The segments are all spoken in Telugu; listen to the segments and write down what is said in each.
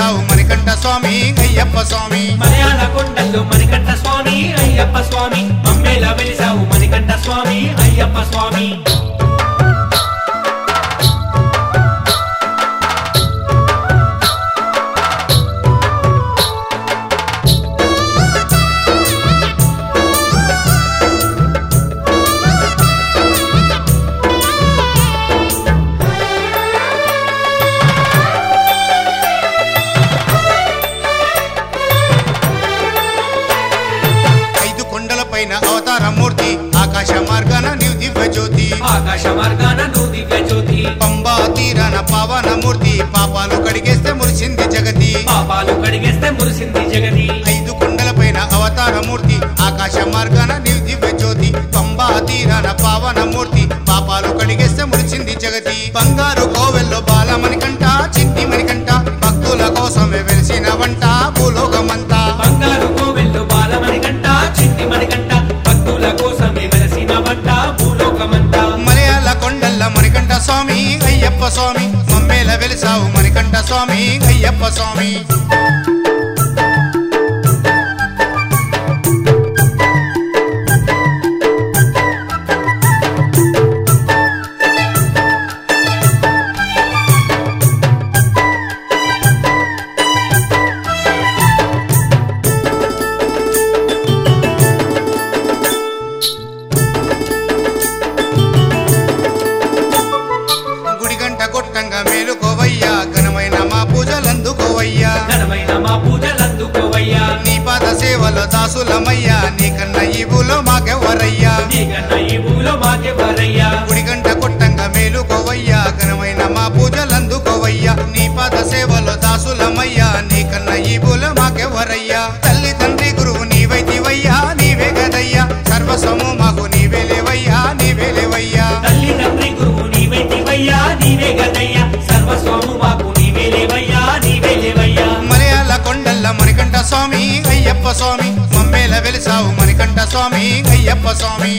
వెలిసావు మణికంఠ స్వామి అయ్యప్ప స్వామి మలయాళ కొండల్లో మణికంఠ స్వామి అయ్యప్ప స్వామి మమ్మేలా వెలిసావు మణికంఠ స్వామి అయ్యప్ప స్వామి ఐదు కొండల పైన అవతార మూర్తి ఆకాశ మార్గాన నీవు దివ్య జ్యోతి ఆకాశ మార్గాన నువ్వు దివ్య జ్యోతి పంబా తీరాన పావన మూర్తి పాపాలు కడిగేస్తే మురిసింది జగతి పాపాలు కడిగేస్తే మురిసింది జగతి ఐదు కొండల పైన అవతార మూర్తి ఆకాశ మార్గాన నీవు దివ్య జ్యోతి పంబా తీరాన పావన మూర్తి పాపాలు కడిగేస్తే మురిసింది జగతి బంగారు కోవెల్లో బాలమణికంట చిన్ని మణికంట భక్తుల కోసమే వెలిసిన వంట భూలోకమంతా బంగారు కోవెల్లో బాలమణికంట చిట్టి మణికంట భక్తుల కోసమే వెలసిన వంట భూలోకమంతా మలయాళ కొండల్ల మణికంఠ స్వామి అయ్యప్ప స్వామి మమ్మేల వెలిసావు మణికంఠ స్వామి అయ్యప్ప స్వామి గుడి గంట కొట్టంగా మేలుకోవయ్యా ఘనమైన మా పూజలందుకోవయ్యా ఘనమైన మా పూజలందుకోవయ్యా నీ పాద సేవలో దాసులమయ్యా నీకన్నా ఈ భూలో మాకెవ్వరయ్యా నీకన్న ఈ భూలో మాకెవరయ్యా గుడి గంట కొట్టంగా మేలుకోవయ్యా ఘనమైన మా పూజలందుకోవయ్యా నీ పాద సేవలో దాసులమయ్యా నీకన్నా ఈ భూలో మాకెవ్వరయ్యా తల్లి తండ్రి గురువు నీవైతివయ్యా నీవే గదయ్యా సర్వస్వము మాకు నీవే లేవయ్యా నీవే లేవయ్యా తల్లి తండ్రి గురువు నీవైతివయ్యా నీవే గదయ్యా సర్వస్వము మాకు నీవే లేవయ్యా నీవే లేవయ్యా మలయాళ కొండల్ల మణికంఠ స్వామి అయ్యప్ప స్వామి మమ్మేల వెలిసావు మణికంఠ స్వామి అయ్యప్ప స్వామి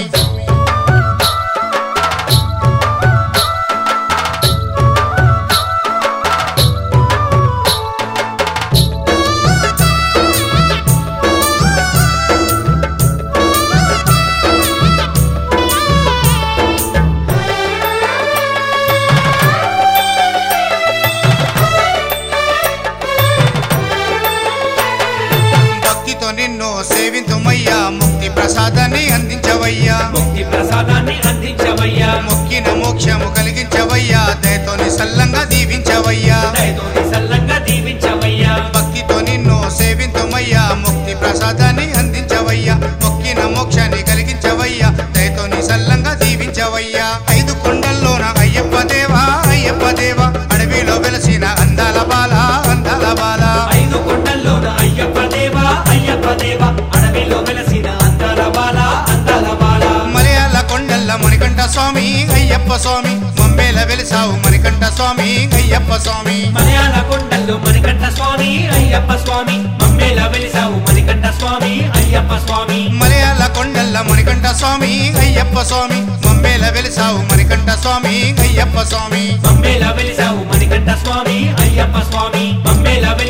భక్తితో నిన్ను సేవింతుమయ్యా ముక్తి ప్రసాదాన్ని అందించవయ్యా ముక్తి ప్రసాదాన్ని అందించవయ్యా మొక్కిన మోక్షము కలిగించవయ్యా దయతోని సల్లంగా దీవించవయ్యా దయతోని సల్లంగా దీవించవయ్యా భక్తితో నిన్ను సేవింతుమయ్యా ముక్తి ప్రసాదాన్ని అందించవయ్యా మొక్కిన మోక్షాన్ని కలిగించవయ్యా దయతోని సల్లంగా దీవించవయ్యా ఐదు కొండల్లోన అయ్యప్ప దేవా అయ్యప్ప దేవా అడవిలో వెలసిన అందాల బాల అందాల బాల ఐదు కొండల్లోన అయ్యప్ప దేవా అయ్యప్ప దేవా అడవిలో వెలసిన అందాల బాల అందాల బాల మలయాళ కొండల్ల మణికంఠ స్వామి అయ్యప్ప స్వామి మమ్మేల వెలిసావు మణికంఠ స్వామి అయ్యప్ప స్వామి మలయాళ కొండల్లో మణికంఠ స్వామి అయ్యప్ప స్వామి మమ్మేలా వెలిసావు మణికంఠ స్వామి అయ్యప్ప స్వామి మలయాళ కొండల్ల మణికంఠ స్వామి అయ్యప్ప స్వామి మమ్మేల వెలిసావు మణికంఠ స్వామి అయ్యప్ప స్వామి మమ్మేలా వెలిసావు మణికంఠ స్వామి అయ్యప్ప స్వామి మమ్మేలా వెలిసావు